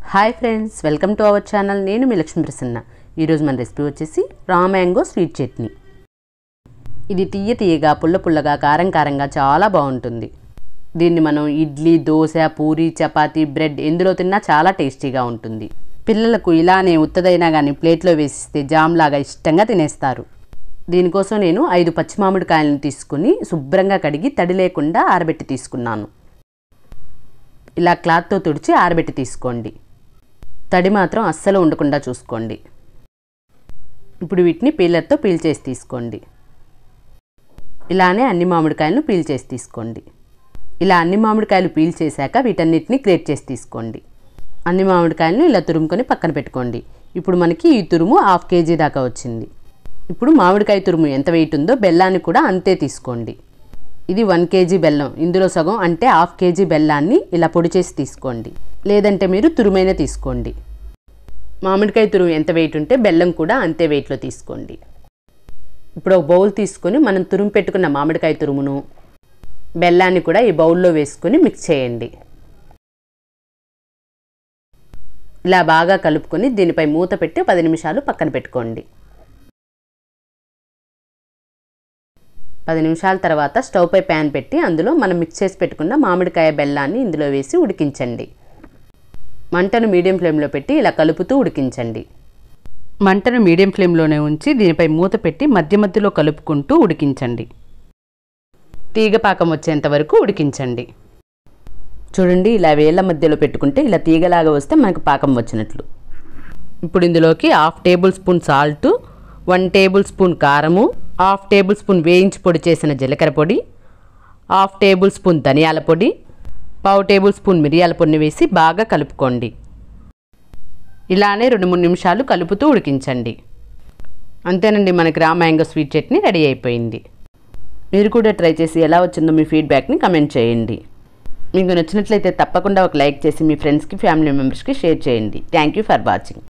hi friends welcome to our channel నేను మీ లక్ష్మీ ప్రసన్న ఈరోజు మన రెసిపీ వచ్చేసి రా మ్యాంగో స్వీట్ చట్నీ ఇది తీయ తీయగా పుల్ల పుల్లగా కారం కారంగా చాలా బాగుంటుంది దీన్ని మనం ఇడ్లీ దోశ పూరి చపాతీ బ్రెడ్ ఎందులో తిన్నా చాలా టేస్టీగా ఉంటుంది పిల్లలకు ఇలానే ఉత్తదైనా కానీ ప్లేట్లో వేసిస్తే జామ్ లాగా ఇష్టంగా తినేస్తారు దీనికోసం నేను ఐదు పచ్చి మామిడికాయలను తీసుకుని శుభ్రంగా కడిగి తడి లేకుండా ఆరబెట్టి తీసుకున్నాను ఇలా క్లాత్తో తుడిచి ఆరబెట్టి తీసుకోండి తడి మాత్రం అస్సలు ఉండకుండా చూసుకోండి ఇప్పుడు వీటిని పీలర్తో పీల్ చేసి తీసుకోండి ఇలానే అన్ని మామిడికాయలను పీల్ చేసి తీసుకోండి ఇలా అన్ని మామిడికాయలు పీల్ చేశాక వీటన్నిటిని గ్రేట్ చేసి తీసుకోండి అన్ని మామిడికాయలను ఇలా తురుముకొని పక్కన పెట్టుకోండి ఇప్పుడు మనకి ఈ తురుము హాఫ్ కేజీ దాకా వచ్చింది ఇప్పుడు మామిడికాయ తురుము ఎంత వెయిట్ ఉందో బెల్లాన్ని కూడా అంతే తీసుకోండి ఇది వన్ కేజీ బెల్లం ఇందులో సగం అంటే హాఫ్ కేజీ బెల్లాన్ని ఇలా పొడి చేసి తీసుకోండి లేదంటే మీరు తురుమైనా తీసుకోండి మామిడికాయ తురుము ఎంత వెయిట్ ఉంటే బెల్లం కూడా అంతే వెయిట్లో తీసుకోండి ఇప్పుడు ఒక బౌల్ తీసుకొని మనం తురుము పెట్టుకున్న మామిడికాయ తురుమును బెల్లాన్ని కూడా ఈ బౌల్లో వేసుకొని మిక్స్ చేయండి ఇలా బాగా కలుపుకొని దీనిపై మూత పెట్టి పది నిమిషాలు పక్కన పెట్టుకోండి పది నిమిషాల తర్వాత స్టవ్ పై ప్యాన్ పెట్టి అందులో మనం మిక్స్ చేసి పెట్టుకున్న మామిడికాయ బెల్లాన్ని ఇందులో వేసి ఉడికించండి మంటను మీడియం ఫ్లేమ్లో పెట్టి ఇలా కలుపుతూ ఉడికించండి మంటను మీడియం ఫ్లేమ్లోనే ఉంచి దీనిపై మూత పెట్టి మధ్య మధ్యలో కలుపుకుంటూ ఉడికించండి తీగ పాకం వచ్చేంత వరకు ఉడికించండి చూడండి ఇలా వేళ్ళ మధ్యలో పెట్టుకుంటే ఇలా తీగలాగా వస్తే మనకు పాకం వచ్చినట్లు ఇప్పుడు ఇందులోకి half tablespoon salt one tablespoon కారము హాఫ్ టేబుల్ స్పూన్ వేయించి పొడి చేసిన జీలకర్ర పొడి హాఫ్ టేబుల్ స్పూన్ ధనియాల పొడి పావు టేబుల్ స్పూన్ మిరియాల పొడిని వేసి బాగా కలుపుకోండి ఇలానే రెండు మూడు నిమిషాలు కలుపుతూ ఉడికించండి అంతేనండి మనకి raw mango sweet chutney ready అయిపోయింది మీరు కూడా ట్రై చేసి ఎలా వచ్చిందో మీ ఫీడ్బ్యాక్ని కమెంట్ చేయండి మీకు నచ్చినట్లయితే తప్పకుండా ఒక లైక్ చేసి మీ ఫ్రెండ్స్కి ఫ్యామిలీ మెంబర్స్కి షేర్ చేయండి థ్యాంక్ యూ ఫర్ వాచింగ్